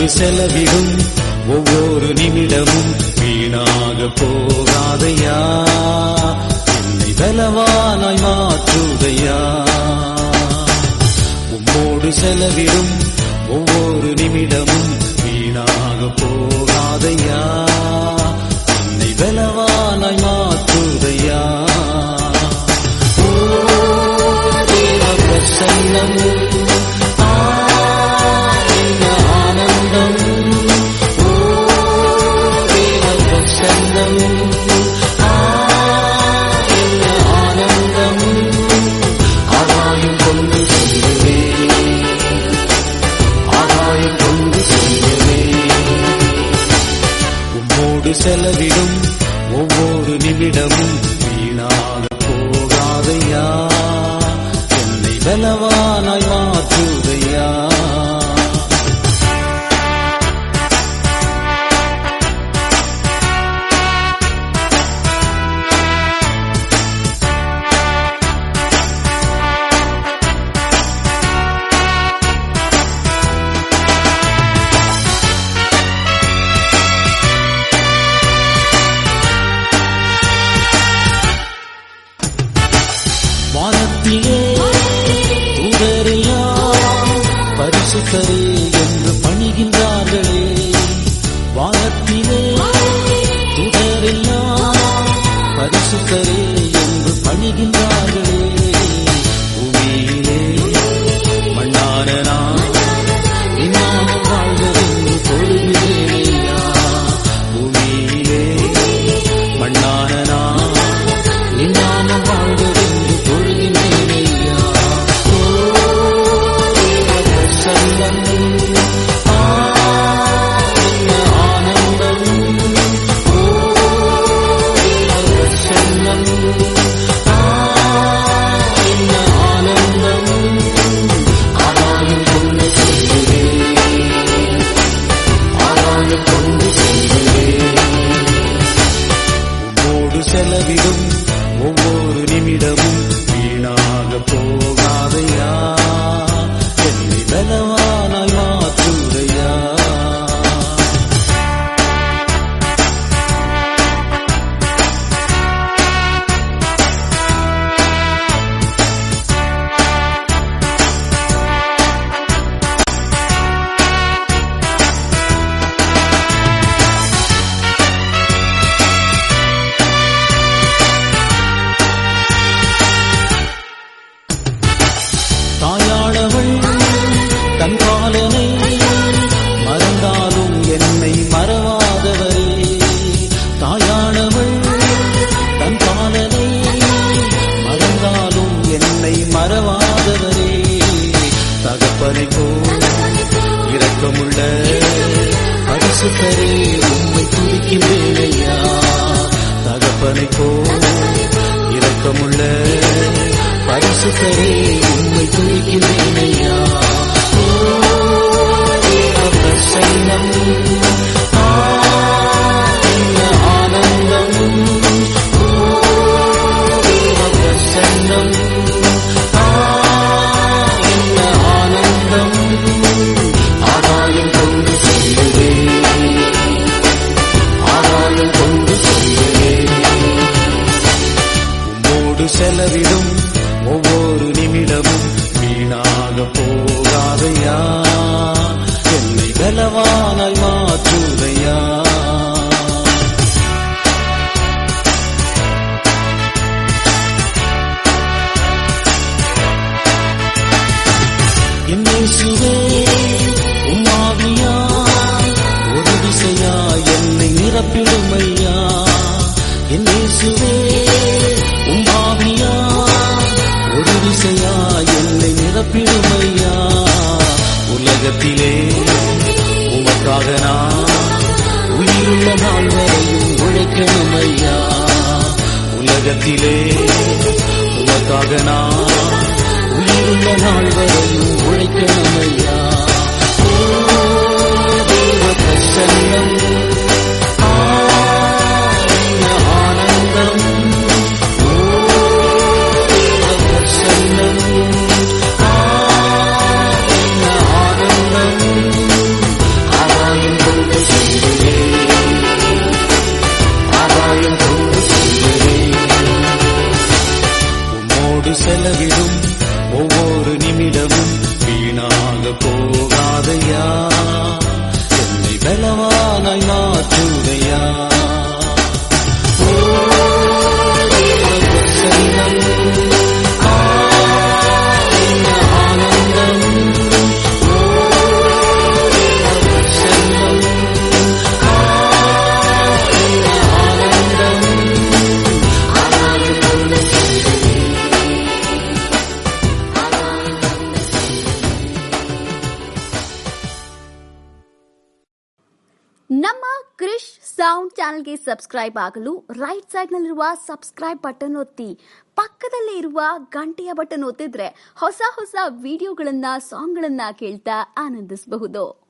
உம்மோடு செலவிடும் ஒவ்வொரு நிமிடமும் வீணாக போகாதையா என்னை பலவானாய் மாற்றுதையா உம்மோடு செலவிடும் ஒவ்வொரு நிமிடமும் வீணாக போகாதையா என்னை பலவானாய் மாற்றுதையா ஓ தேவ பிரசன்னம் ஆ, என்ன ஆனந்தம் ஓ தேவ பிரசன்னம் ஆ, என்ன ஆனந்தம் ஆதாயம் கொண்டு செல்லுவே ஆதாயம் கொண்டு செல்லுவே உம்மோடு செலவிடும் ஒவ்வொரு நிமிடமும் வீணாக போகாதையா என்னை பலவானாய் மாற்றுதையா வானத்திலே தூதரெல்லாம் பரிசுத்தரே என்று பணிகின்றார்களே வானத்திலே தூதரெல்லாம் பரிசுத்தரே என்று பணிகின்றார்களே பூமியிலே மண்ணான நான் இன்னாமல் வாழ்வதென்று தொழுகிறேயா பூமியிலே மண்ணான நான் இன்னாமல் வாழ்வதென்று தொழுகிறேயா ஓ தேவ பிரசன்னம் ஆ என்ன ஆனந்தம் ஓ தேவ பிரசன்னம் ஆ என்ன ஆனந்தம் ஆதாயம் கொண்டு செல்லுவேன் ஆதாயம் கொண்டு செல்லுவேன் உம்மோடு செலவிடும் ஒவ்வொரு நிமிடமும் வீணாக போகாதையா என்னை பலவானாய் மாற்றுதையா தாயாளவள் தன் காலனை மறந்தாலும் என்னை மறவாதவரே தாயாளவள் தன் காலனை மறந்தாலும் என்னை மறவாதவரே தகப்பனை போல் இரக்கமுள்ள பரிசுத்தரே உம்மை துதிக்கின்றேனையா தகப்பனை போல் இரக்கமுள்ள பரிசுத்தரே உம்மை துதிக்கின்றேனையா ஓ தேவ பிரசன்னம் ஆ என்ன ஆனந்தம் ஓ தேவ பிரசன்னம் ஆ என்ன ஆனந்தம் ஆதாயம் கொண்டு செல்லுவேன் ஆதாயம் கொண்டு செல்லுவேன் உம்மோடு செலவிடும் ஒவ்வொரு நிமிடமும் வீணாக போகாதையா என்னை பலவானாய் மாற்றுதையா என்னை சுவே உம்மாவியா ஒரு திசையா என்னை நிரப்பிடுமையா என்னை சுவே உம்மாவியா ஒரு திசையா என்னை நிரப்பிடுமையா உலகத்திலே உமக்காக நான் உயிருள்ள நாள் வரையும் உழைக்கணுமையா உலகத்திலே உமக்காக நான் உயிருள்ள நாள் வரையும் உழைக்கணுமையா ஓ தேவ பிரசன்னம் ஆ என்ன ஆனந்தம் ஓ தேவ பிரசன்னம் ஆ என்ன ஆனந்தம் உம்மோடு செலவிடும் ஒவ்வொரு நிமிடமும் வீணாக போகாதையா என்னை பலவானாய் மாற்றுதையா ஓ, தேவ பிரசன்னம். ஆ, என்ன ஆனந்தம். ஓ, தேவ பிரசன்னம். ஆ, என்ன ஆனந்தம். ನಮ್ಮ ಕ್ರಿಶ್ ಸೌಂಡ್ ಚಾನೆಲ್ಗೆ ಸಬ್ಸ್ಕ್ರೈಬ್ ಆಗಲು ರೈಟ್ ಸೈಡ್ ನಲ್ಲಿರುವ ಸಬ್ಸ್ಕ್ರೈಬ್ ಬಟನ್ ಒತ್ತಿ ಪಕ್ಕದಲ್ಲೇ ಇರುವ ಗಂಟೆಯ ಬಟನ್ ಒತ್ತಿದ್ರೆ ಹೊಸ ಹೊಸ ವಿಡಿಯೋಗಳನ್ನ ಸಾಂಗ್ಗಳನ್ನ ಕೇಳ್ತಾ ಆನಂದಿಸಬಹುದು